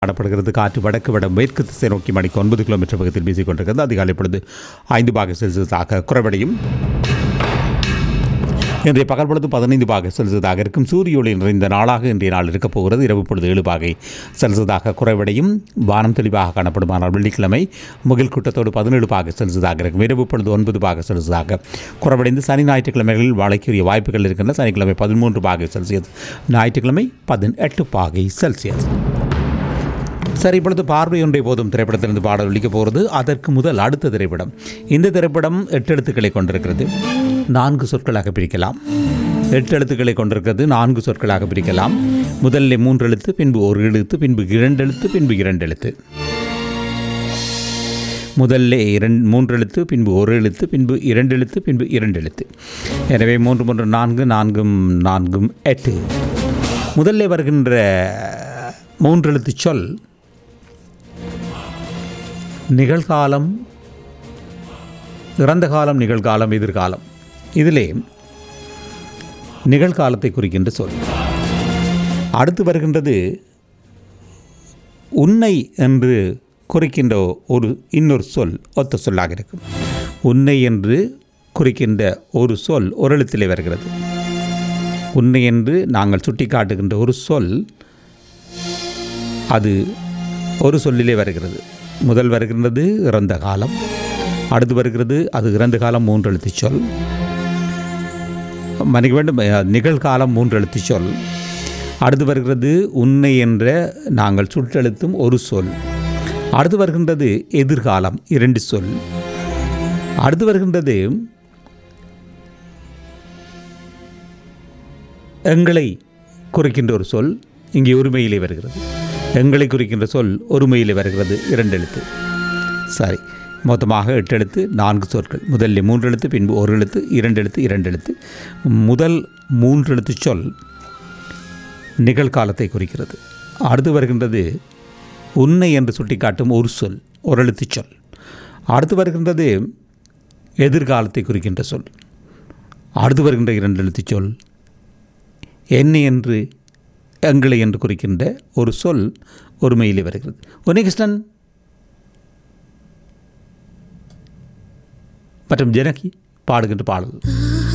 காணப்படுகிறது காற்று வடக்கு வட மேற்கு திசை நோக்கி மணிக்கு ஒன்பது கிலோமீட்டர் வேகத்தில் வீசிக் கொண்டிருக்கிறது அதிகாலை பொழுது ஐந்து பாக செல்சியஸாக குறைவடையும் இன்றைய பகல் பொழுது பதினைந்து பாக செல்சியஸாக இருக்கும் சூரிய ஒளி நிறைந்த நாளாக இன்றைய நாள் இருக்கப் போகிறது இரவு பொழுது ஏழு பாகை செல்சியஸாக குறைவடையும் வானம் தெளிவாக காணப்படுமானால் வெள்ளிக்கிழமை முகில் கூட்டத்தோடு பதினேழு பாக செல்சியஸாக இருக்கும் இரவு பொழுது ஒன்பது பாக செல்சியஸாக குறைவடைந்து சனி ஞாயிற்றுக்கிழமைகளில் வாழைக்குரிய வாய்ப்புகள் இருக்கின்றன சனிக்கிழமை பதிமூன்று பாகை செல்சியஸ் ஞாயிற்றுக்கிழமை பதினெட்டு பாகை செல்சியஸ் சரி இப்பொழுது பார்வை ஒன்றை போதும் திரைப்படத்திலிருந்து பாடல் ஒழிக்கப் போகிறது அதற்கு முதல் அடுத்த திரைப்படம் இந்த திரைப்படம் எட்டு எழுத்துக்களை கொண்டிருக்கிறது நான்கு சொற்களாக பிரிக்கலாம் எட்டு எழுத்துக்களை கொண்டிருக்கிறது நான்கு சொற்களாக பிரிக்கலாம் முதல்ல மூன்று எழுத்து பின்பு ஒரு எழுத்து பின்பு இரண்டு எழுத்து பின்பு இரண்டு எழுத்து முதல்ல இரண்டு மூன்று எழுத்து பின்பு ஒரு எழுத்து பின்பு இரண்டு எழுத்து பின்பு இரண்டு எழுத்து எனவே மூன்று மூன்று நான்கு நான்கும் நான்கும் எட்டு முதல்ல வருகின்ற மூன்று எழுத்து சொல் நிகழ்காலம் இறந்த காலம் நிகழ்காலம் எதிர்காலம் இதிலே நிகழ்காலத்தை குறிக்கின்ற சொல் அடுத்து வருகின்றது உன்னை என்று குறிக்கின்ற ஒரு இன்னொரு சொல் ஒத்த சொல்லாக இருக்கும் உன்னை என்று குறிக்கின்ற ஒரு சொல் ஒரு எழுத்திலே வருகிறது உன்னை என்று நாங்கள் சுட்டிக்காட்டுகின்ற ஒரு சொல் அது ஒரு சொல்லிலே வருகிறது முதல் வருகின்றது இறந்த காலம் அடுத்து வருகிறது அது இறந்த காலம் மூன்று எழுத்து சொல் மன்னிக்க வேண்டும் அஹ், நிகழ்காலம் மூன்று எழுத்து சொல் அடுத்து வருகிறது உன்னை என்ற நாங்கள் சுற்றெழுத்தும் ஒரு சொல் அடுத்து வருகின்றது எதிர்காலம் இரண்டு சொல் அடுத்து வருகின்றது எங்களை குறிக்கின்ற ஒரு சொல் இங்கே ஒருமையிலே வருகிறது எங்களை குறிக்கின்ற சொல் ஒருமையிலே வருகிறது இரண்டு எழுத்து சரி மொத்தமாக எட்டு எழுத்து நான்கு சொற்கள் முதலில் மூன்று எழுத்து பின்பு ஒரு எழுத்து இரண்டு எழுத்து இரண்டு எழுத்து முதல் மூன்று எழுத்து சொல் நிகழ்காலத்தை குறிக்கிறது அடுத்து வருகின்றது உன்னை என்று சுட்டிக்காட்டும் ஒரு சொல் ஒரு எழுத்து சொல் அடுத்து வருகின்றது எதிர்காலத்தை குறிக்கின்ற சொல் அடுத்து வருகின்ற இரண்டு எழுத்து சொல் என்னை என்று எங்களை என்று குறிக்கின்ற ஒரு சொல் ஒருமையிலே வருகிறது உன்னிகிருஷ்ணன் மற்றும் ஜனகி பாடுகின்ற பாடல்